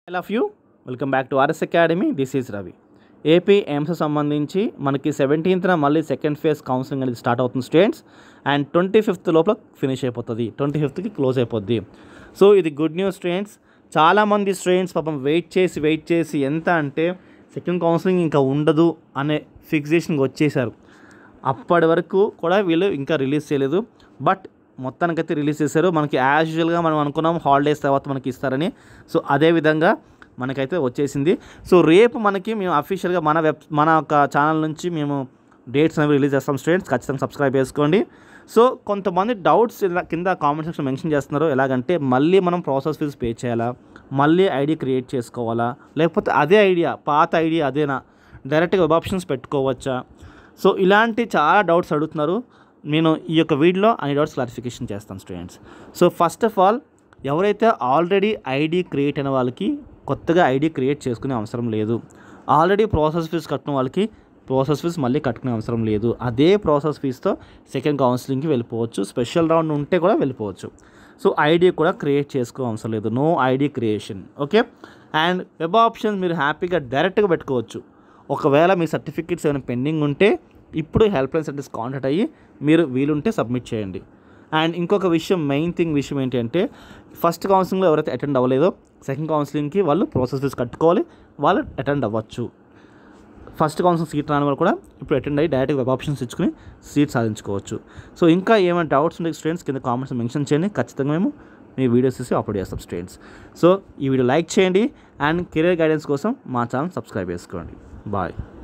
I love you welcome back to RS academy this is Ravi AP AIIMS సంబంధించి మనకి సెవెంటీన్త్న మళ్ళీ సెకండ్ ఫేజ్ కౌన్సిలింగ్ అనేది స్టార్ట్ అవుతుంది స్టూడెంట్స్ అండ్ ట్వంటీ ఫిఫ్త్ లోపల ఫినిష్ అయిపోతుంది ట్వంటీ ఫిఫ్త్కి క్లోజ్ అయిపోద్ది సో ఇది గుడ్ న్యూస్ స్టూడెంట్స్ చాలామంది స్టూడెంట్స్ పాపం వెయిట్ చేసి వెయిట్ చేసి ఎంత అంటే సెకండ్ కౌన్సిలింగ్ ఇంకా ఉండదు అనే ఫిక్సేషన్కి వచ్చేసారు అప్పటి వరకు కూడా వీళ్ళు ఇంకా రిలీజ్ చేయలేదు బట్ మొత్తానికైతే రిలీజ్ చేశారు మనకి యాజ్ యూజువల్గా మనం అనుకున్నాం హాలిడేస్ తర్వాత మనకి ఇస్తారని సో అదే విధంగా మనకైతే వచ్చేసింది సో రేపు మనకి మేము అఫీషియల్గా మన వెబ్ మన యొక్క ఛానల్ నుంచి మేము డేట్స్ అనేవి రిలీజ్ చేస్తాం స్టూడెంట్స్ ఖచ్చితంగా సబ్స్క్రైబ్ చేసుకోండి సో కొంతమంది డౌట్స్ ఇలా కింద కామెంట్ సెక్షన్ మెన్షన్ చేస్తున్నారు ఎలాగంటే మళ్ళీ మనం ప్రాసెస్ ఫీజు పే చేయాలా మళ్ళీ ఐడి క్రియేట్ చేసుకోవాలా లేకపోతే అదే ఐడియా పాత ఐడియా అదేనా డైరెక్ట్గా వెబ్ ఆప్షన్స్ పెట్టుకోవచ్చా సో ఇలాంటి చాలా డౌట్స్ అడుగుతున్నారు నేను ఈ యొక్క వీడియోలో అన్ని డౌట్స్ క్లారిఫికేషన్ చేస్తాను students so first of all ఎవరైతే ఆల్రెడీ ఐడి క్రియేట్ అయిన వాళ్ళకి కొత్తగా ఐడి క్రియేట్ చేసుకునే అవసరం లేదు ఆల్రెడీ ప్రాసెస్ ఫీజ్ కట్టిన వాళ్ళకి ప్రాసెస్ ఫీజ్ మళ్ళీ కట్టుకునే అవసరం లేదు అదే ప్రాసెస్ ఫీజ్తో సెకండ్ కౌన్సిలింగ్కి వెళ్ళిపోవచ్చు స్పెషల్ రౌండ్ ఉంటే కూడా వెళ్ళిపోవచ్చు సో ఐడి కూడా క్రియేట్ చేసుకో అవసరం లేదు no ID creation okay and web options మీరు హ్యాపీగా డైరెక్ట్గా పెట్టుకోవచ్చు ఒకవేళ మీ సర్టిఫికేట్స్ ఏమైనా పెండింగ్ ఉంటే ఇప్పుడు హెల్ప్ లైన్ సెంటర్స్ కాంటాక్ట్ అయ్యి మీరు వీలుంటే సబ్మిట్ చేయండి అండ్ ఇంకొక విషయం మెయిన్ థింగ్ విషయం ఏంటంటే ఫస్ట్ కౌన్సిలింగ్లో ఎవరైతే అటెండ్ అవ్వలేదో సెకండ్ కౌన్సిలింగ్కి వాళ్ళు ప్రాసెస్ ఫీజ్ కట్టుకోవాలి వాళ్ళు అటెండ్ అవ్వచ్చు ఫస్ట్ కౌన్సిలింగ్ సీట్ రాని వాళ్ళు కూడా ఇప్పుడు అటెండ్ అయ్యి డైరెక్ట్గా వెబ్ ఆప్షన్స్ ఇచ్చుకుని సీట్ సాధించుకోవచ్చు సో ఇంకా ఏమైనా డౌట్స్ ఉంటే స్టూడెంట్స్ కింద కామెంట్స్ మెన్షన్ చేయండి ఖచ్చితంగా మేము మీ వీడియోస్ తీసి అప్లోడ్ చేస్తాం స్టూడెంట్స్ సో ఈ వీడియో లైక్ చేయండి అండ్ కెరీర్ గైడెన్స్ కోసం మా ఛానల్ సబ్స్క్రైబ్ చేసుకోండి బాయ్